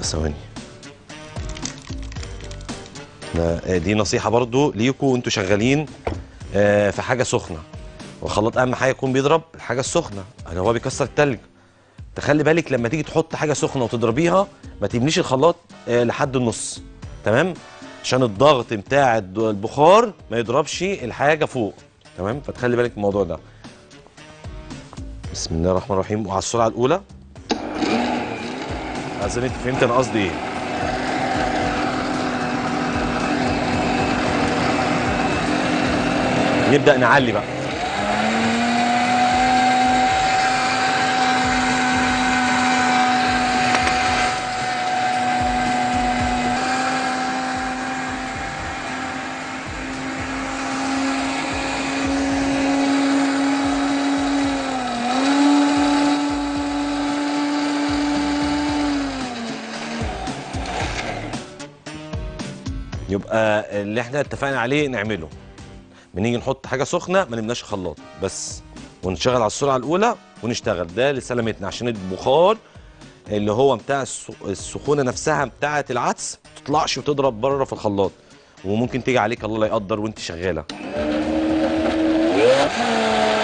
ثواني ده- دي نصيحه برضو ليكوا وانتوا شغالين آه، في حاجه سخنه والخلاط اهم حاجه يكون بيضرب الحاجه السخنه يعني هو بيكسر التلج تخلي بالك لما تيجي تحط حاجه سخنه وتضربيها ما تبنيش الخلاط آه، لحد النص تمام عشان الضغط بتاع الد- البخار ما يضربش الحاجه فوق تمام فتخلي بالك من الموضوع ده بسم الله الرحمن الرحيم وعلى السرعه الاولى اظن انت فهمت انا قصدي ايه نبدا نعلي بقى يبقى اللي احنا اتفقنا عليه نعمله بنيجي نحط حاجه سخنه ما نملاش خلاط بس ونشغل على السرعه الاولى ونشتغل ده لسلامتنا عشان البخار اللي هو بتاع الس- السخونه نفسها بتاعه العدس ما تطلعش وتضرب بره في الخلاط وممكن تيجي عليك الله لا يقدر وانت شغاله